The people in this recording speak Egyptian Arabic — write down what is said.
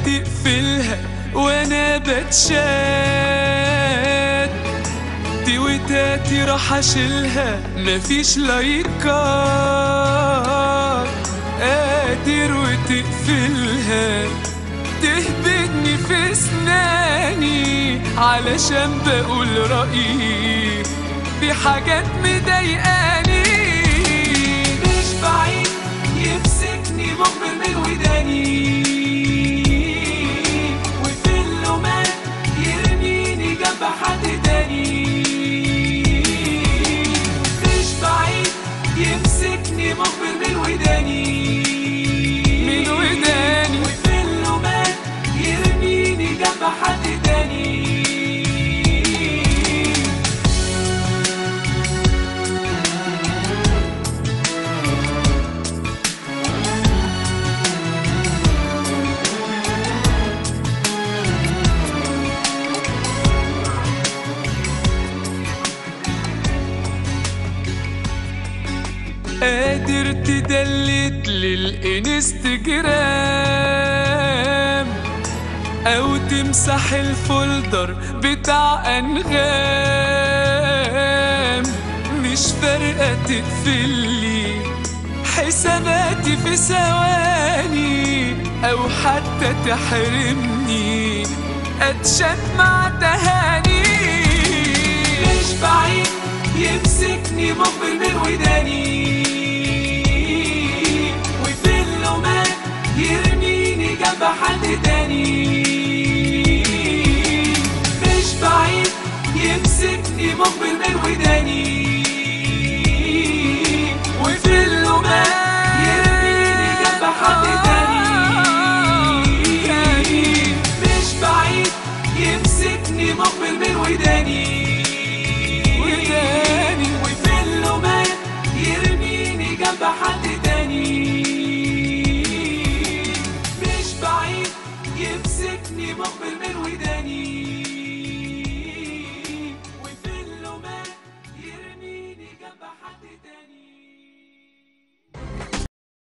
وتقفلها وانا بتشات تويتاتي راح اشيلها مفيش لايكات قادر وتقفلها تهبدني في اسناني علشان بقول رأيي في حاجات مضايقاني مش بعيد يمسكني مخبر من وداني وفي اللومات يرميني جنب حد تاني مش بعيد يمسكني مخبر من وداني من وداني وفي اللومات يرميني جنب حد تاني قادر تدلت للانستجرام او تمسح الفولدر بتاع انغام مش فارقة تقفلي حساباتي في ثواني او حتى تحرمني اتشات مع تهاني مش بعيد يمسكني مخبر من وداني وفي اللومات يرميني جنب حد تاني مش بعيد يمسكني مخبر من وداني وفي اللومات يرميني جنب حد تاني مش بعيد يمسكني مخبر من وداني وداني وفي اللومات يرميني جنب حد تاني مش بعيد يمسكني مخبر من وداني